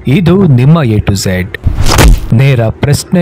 ಇದು ನಿಮ್ಮ A to Z ನೇರ ಪ್ರಶ್ನೆ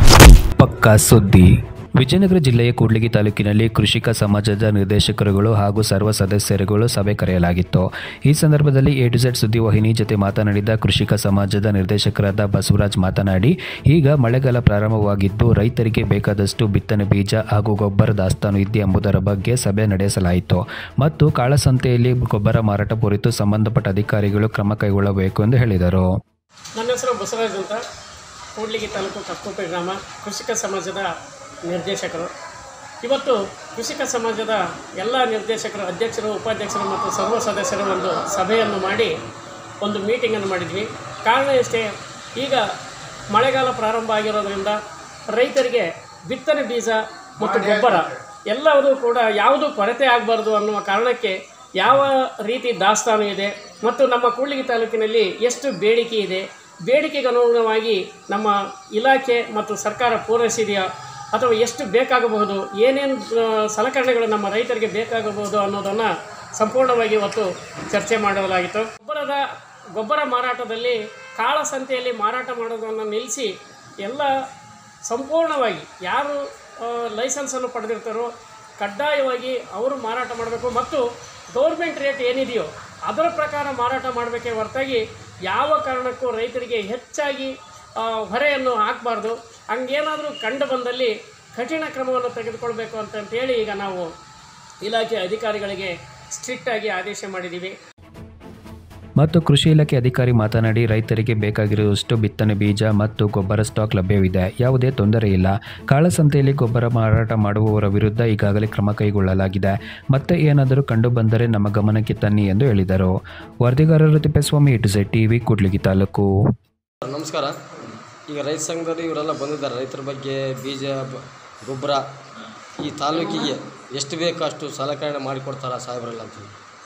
ಪಕ್ಕಾ ಸುದ್ದಿ ವಿಜಯನಗರ ಜಿಲ್ಲೆಯ ಕೂಡ್ಲಿಗಿ ತಾಲೂಕಿನಲ್ಲಿ ಕೃಷಿಕ ಸಮಾಜದ ನಿರ್ದೇಶಕರುಗಳು ಹಾಗೂ ಸರ್ವ ಸದಸ್ಯರುಗಳು ಸಭೆ ಕರೆಯಲಾಗಿತ್ತು ಈ ಸಂದರ್ಭದಲ್ಲಿ ಎ ಟು ಝೆಡ್ ಸುದ್ದಿವಾಹಿನಿ ಜೊತೆ ಮಾತನಾಡಿದ ಕೃಷಿಕ ಸಮಾಜದ ನಿರ್ದೇಶಕರಾದ ಬಸವರಾಜ್ ಮಾತನಾಡಿ ಈಗ ಮಳೆಗಾಲ ಪ್ರಾರಂಭವಾಗಿದ್ದು ರೈತರಿಗೆ ಬೇಕಾದಷ್ಟು ಬಿತ್ತನೆ ಬೀಜ ಹಾಗೂ ಗೊಬ್ಬರ ದಾಸ್ತಾನು ಇದೆ ಎಂಬುದರ ಬಗ್ಗೆ ಸಭೆ ನಡೆಸಲಾಯಿತು ಮತ್ತು ಕಾಳಸಂತೆಯಲ್ಲಿ ಗೊಬ್ಬರ ಮಾರಾಟ ಕುರಿತು ಸಂಬಂಧಪಟ್ಟ ಅಧಿಕಾರಿಗಳು ಕ್ರಮ ಕೈಗೊಳ್ಳಬೇಕು ಎಂದು ಹೇಳಿದರು ನನ್ನ ಹೆಸರು ಬಸವರಾಜ್ ಅಂತ ಕೂಡ್ಲಿಗಿ ತಾಲೂಕು ಕಕ್ಕೋಪೆ ಗ್ರಾಮ ಕೃಷಿಕ ಸಮಾಜದ ನಿರ್ದೇಶಕರು ಇವತ್ತು ಕೃಷಿಕ ಸಮಾಜದ ಎಲ್ಲ ನಿರ್ದೇಶಕರು ಅಧ್ಯಕ್ಷರು ಉಪಾಧ್ಯಕ್ಷರು ಮತ್ತು ಸರ್ವ ಸದಸ್ಯರು ಒಂದು ಸಭೆಯನ್ನು ಮಾಡಿ ಒಂದು ಮೀಟಿಂಗನ್ನು ಮಾಡಿದ್ವಿ ಕಾರಣ ಎಷ್ಟೇ ಈಗ ಮಳೆಗಾಲ ಪ್ರಾರಂಭ ಆಗಿರೋದ್ರಿಂದ ರೈತರಿಗೆ ಬಿತ್ತನೆ ಬೀಜ ಮತ್ತು ಗೊಬ್ಬರ ಎಲ್ಲವೂ ಕೂಡ ಯಾವುದು ಕೊರತೆ ಆಗಬಾರ್ದು ಅನ್ನುವ ಕಾರಣಕ್ಕೆ ಯಾವ ರೀತಿ ದಾಸ್ತಾನು ಇದೆ ಮತ್ತು ನಮ್ಮ ಕೂಡ್ಲಿಗಿ ತಾಲೂಕಿನಲ್ಲಿ ಎಷ್ಟು ಬೇಡಿಕೆ ಇದೆ ಬೇಡಿಕೆಗೆ ಅನುಗುಣವಾಗಿ ನಮ್ಮ ಇಲಾಖೆ ಮತ್ತು ಸರ್ಕಾರ ಪೂರೈಸಿದೆಯಾ ಅಥವಾ ಎಷ್ಟು ಬೇಕಾಗಬಹುದು ಏನೇನು ಆ, ಸಲಕರಣೆಗಳು ನಮ್ಮ ರೈತರಿಗೆ ಬೇಕಾಗಬಹುದು ಅನ್ನೋದನ್ನು ಸಂಪೂರ್ಣವಾಗಿ ಇವತ್ತು ಚರ್ಚೆ ಮಾಡಲಾಗಿತ್ತು ಗೊಬ್ಬರದ ಗೊಬ್ಬರ ಮಾರಾಟದಲ್ಲಿ ಕಾಳಸಂತೆಯಲ್ಲಿ ಮಾರಾಟ ಮಾಡೋದನ್ನು ನಿಲ್ಲಿಸಿ ಎಲ್ಲ ಸಂಪೂರ್ಣವಾಗಿ ಯಾರು ಲೈಸೆನ್ಸನ್ನು ಪಡೆದಿರ್ತಾರೋ ಕಡ್ಡಾಯವಾಗಿ ಅವರು ಮಾರಾಟ ಮಾಡಬೇಕು ಮತ್ತು ಗೌರ್ಮೆಂಟ್ ರೇಟ್ ಏನಿದೆಯೋ ಅದರ ಪ್ರಕಾರ ಮಾರಾಟ ಮಾಡಬೇಕೇ ಹೊರತಾಗಿ ಯಾವ ಕಾರಣಕ್ಕೂ ರೈತರಿಗೆ ಹೆಚ್ಚಾಗಿ ಆ, ಹೊರೆಯನ್ನು ಹಾಕಬಾರ್ದು ಹಂಗೇನಾದರೂ ಕಂಡು ಬಂದಲ್ಲಿ ಕಠಿಣ ಕ್ರಮವನ್ನು ತೆಗೆದುಕೊಳ್ಬೇಕು ಅಂತಂತೇಳಿ ಈಗ ನಾವು ಇಲಾಖೆ ಅಧಿಕಾರಿಗಳಿಗೆ ಸ್ಟ್ರಿಕ್ಟಾಗಿ ಆದೇಶ ಮಾಡಿದ್ದೀವಿ ಮತ್ತು ಕೃಷಿ ಇಲಾಖೆ ಅಧಿಕಾರಿ ಮಾತನಾಡಿ ರೈತರಿಗೆ ಬೇಕಾಗಿರುವಷ್ಟು ಬಿತ್ತನೆ ಬೀಜ ಮತ್ತು ಗೊಬ್ಬರ ಸ್ಟಾಕ್ ಲಭ್ಯವಿದೆ ಯಾವುದೇ ತೊಂದರೆ ಇಲ್ಲ ಕಾಳಸಂತೆಯಲ್ಲಿ ಗೊಬ್ಬರ ಮಾರಾಟ ಮಾಡುವವರ ವಿರುದ್ಧ ಈಗಾಗಲೇ ಕ್ರಮ ಕೈಗೊಳ್ಳಲಾಗಿದೆ ಮತ್ತೆ ಏನಾದರೂ ಕಂಡು ಬಂದರೆ ನಮ್ಮ ಗಮನಕ್ಕೆ ತನ್ನಿ ಎಂದು ಹೇಳಿದರು ವರದಿಗಾರರು ತಿಪ್ಪೇಸ್ವಾಮಿ ಇಟು ಟಿ ಟಿವಿ ಕೂಡ್ಲಿಗಿ ತಾಲೂಕು ನಮಸ್ಕಾರ ಈಗ ರೈತ ಸಂಘದವರು ಇವರೆಲ್ಲ ಬಂದಿದ್ದಾರೆ ರೈತರ ಬಗ್ಗೆ ಬೀಜ ಬ- ಗೊಬ್ಬರ ಈ ತಾಲೂಕಿಗೆ ಎಷ್ಟು ಬೇಕೋ ಅಷ್ಟು ಸಲಕರಣೆ ಮಾಡಿಕೊಡ್ತಾರ ಸಾಹೇಬ್ರೆಲ್ಲ ಅಂತ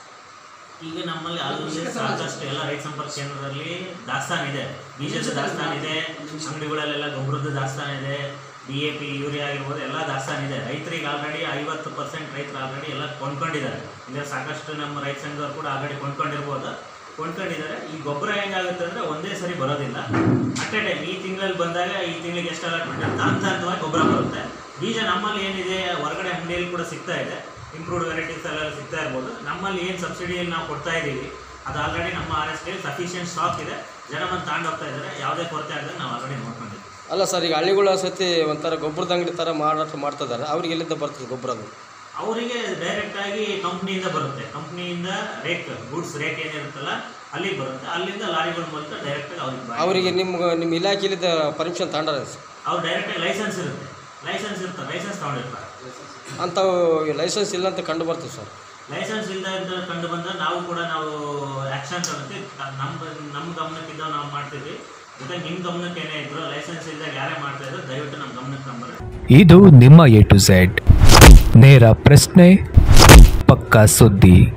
ಈಗ ನಮ್ಮಲ್ಲಿ ಆಲ್ರೆಡಿ ಸಾಕಷ್ಟು ಎಲ್ಲ ರೈತ ಸಂಪರ್ಕ ಕೇಂದ್ರದಲ್ಲಿ ದಾಸ್ತಾನು ಇದೆ ಬೀಜದ ದಾಸ್ತಾನು ಇದೆ ಅಂಗಡಿಗಳಲ್ಲೆಲ್ಲ ಗೊಬ್ಬರದ ದಾಸ್ತಾನು ಇದೆ ಡಿ ಎ ಪಿ ಯೂರಿಯಾ ಆಗಿರ್ಬೋದು ಎಲ್ಲ ದಾಸ್ತಾನು ಇದೆ ರೈತರಿಗೆ ಆಲ್ರೆಡಿ ಐವತ್ತು ಪರ್ಸೆಂಟ್ ರೈತರು ಆಲ್ರೆಡಿ ಎಲ್ಲ ಕೊಂಡ್ಕೊಂಡಿದ್ದಾರೆ ಈಗ ಸಾಕಷ್ಟು ನಮ್ಮ ರೈತ ಸಂಘದವ್ರು ಕೂಡ ಆಲ್ರೆಡಿ ಕೊಂಡ್ಕೊಂಡಿರ್ಬೋದು ಕೊಂಡ್ಕೊಂಡಿದ್ದಾರೆ ಈ ಗೊಬ್ಬರ ಹೆಂಗಾಗುತ್ತೆ ಅಂದರೆ ಒಂದೇ ಸರಿ ಬರೋದಿಲ್ಲ ಅಟ್ ಎ ಟೈಮ್ ಈ ತಿಂಗಳಲ್ಲಿ ಬಂದಾಗ ಈ ತಿಂಗಳಿಗೆ ಎಷ್ಟು ಅಲಾಟ್ಮೆಂಟ್ ಅಂತ ಹಂತ ಹಂತವಾಗಿ ಗೊಬ್ಬರ ಬರುತ್ತೆ ಬೀಜ ನಮ್ಮಲ್ಲಿ ಏನಿದೆ ಹೊರಗಡೆ ಅಂಗಡಿಯಲ್ಲಿ ಕೂಡ ಸಿಗ್ತಾ ಇದೆ ಇಂಪ್ರೂವ್ಡ್ ವೆರೈಟೀಸ್ ಎಲ್ಲ ಸಿಗ್ತಾ ಇರ್ಬೋದು ನಮ್ಮಲ್ಲಿ ಏನು ಸಬ್ಸಿಡಿಯಲ್ಲಿ ನಾವು ಕೊಡ್ತಾ ಇದ್ದೀವಿ ಅದು ಆಲ್ರೆಡಿ ನಮ್ಮ R S K sufficient stock ಇದೆ ಜನ ಬಂದು ತಗೊಂಡು ಹೋಗ್ತಾ ಇದ್ದಾರೆ ಯಾವುದೇ ಕೊರತೆ ಆಗದೆ ನಾವು ಆಲ್ರೆಡಿ ನೋಡ್ಕೊಂಡಿದ್ದೀವಿ ಅಲ್ಲ ಸರ್ ಈಗ ಹಳ್ಳಿಗಳ ಸತಿ ಒಂಥರ ಗೊಬ್ಬರದ ಅಂಗಡಿ ಥರ ಮಾರಾಟ ಮಾಡ್ತಿದ್ದಾರೆ ಅವ್ರಿಗೆ ಎಲ್ಲಿಂದ ಬರ್ತದೆ ಗೊಬ್ಬರ ಅದು ಅವರಿಗೆ ಡೈರೆಕ್ಟ್ ಆಗಿ ಕಂಪ್ನಿಯಿಂದ ಬರುತ್ತೆ ಕಂಪ್ನಿಯಿಂದ ರೇಟ್ ಗೂಡ್ಸ್ ರೇಟ್ ಏನಿರುತ್ತಲ್ಲ ಅಲ್ಲಿಗೆ ಬರುತ್ತೆ ಅಲ್ಲಿಂದ ಲಾರಿಗಳ ಮೂಲಕ ಡೈರೆಕ್ಟ್ ಆಗಿ ಅವ್ರಿಗೆ ಬಾ- ಅವರಿಗೆ ನಿಮ್ಮ ನಿಮ್ಮ ಇಲಾಖೆಲಿದ್ದ ಪರ್ಮಿಷನ್ ತಗೊಂಡಾರ ಅವ್ರು ಡೈರೆಕ್ಟ್ ಆಗಿ ಲೈಸೆನ್ಸ್ ಇರುತ್ತೆ ಲೈಸೆನ್ಸ್ ಇರ್ತಾರೆ ಲೈಸೆನ್ಸ್ ತಗೊಂಡಿರ್ತಾರೆ ಅಂಥವು ಲೈಸೆನ್ಸ್ ಇಲ್ಲ ಅಂತ ಕಂಡು ಬರ್ತದೆ ಸರ್ ಲೈಸೆನ್ಸ್ ಇಲ್ಲದ ಕಂಡು ಬಂದ್ರೆ ನಾವು ಕೂಡ ನಾವು ಆ್ಯಕ್ಷನ್ ತಗೊಳ್ತೀವಿ ನಮ್ಮ ನಮ್ಮ ಗಮನಕ್ಕಿದ್ದ ನಾವು ಮಾಡ್ತೀವಿ ಜೊತೆಗೆ ನಿಮ್ಮ ಗಮನಕ್ಕೆ ಏನೇ ಇದ್ರು ಲೈಸೆನ್ಸ್ ಇಲ್ದಾಗ ಯಾರೇ ಮಾಡ್ತಾ ಇದ್ರು ದಯವಿಟ್ಟು ನಮ್ಮ ಗಮನಕ್ಕೆ ತಂಬರ್ರಿ ಇದು ನಿಮ್ಮ ಎ ಟು ಝೆಡ್ ನೇರ ಪ್ರಶ್ನೆ ಪಕ್ಕಾ ಸುದ್ದಿ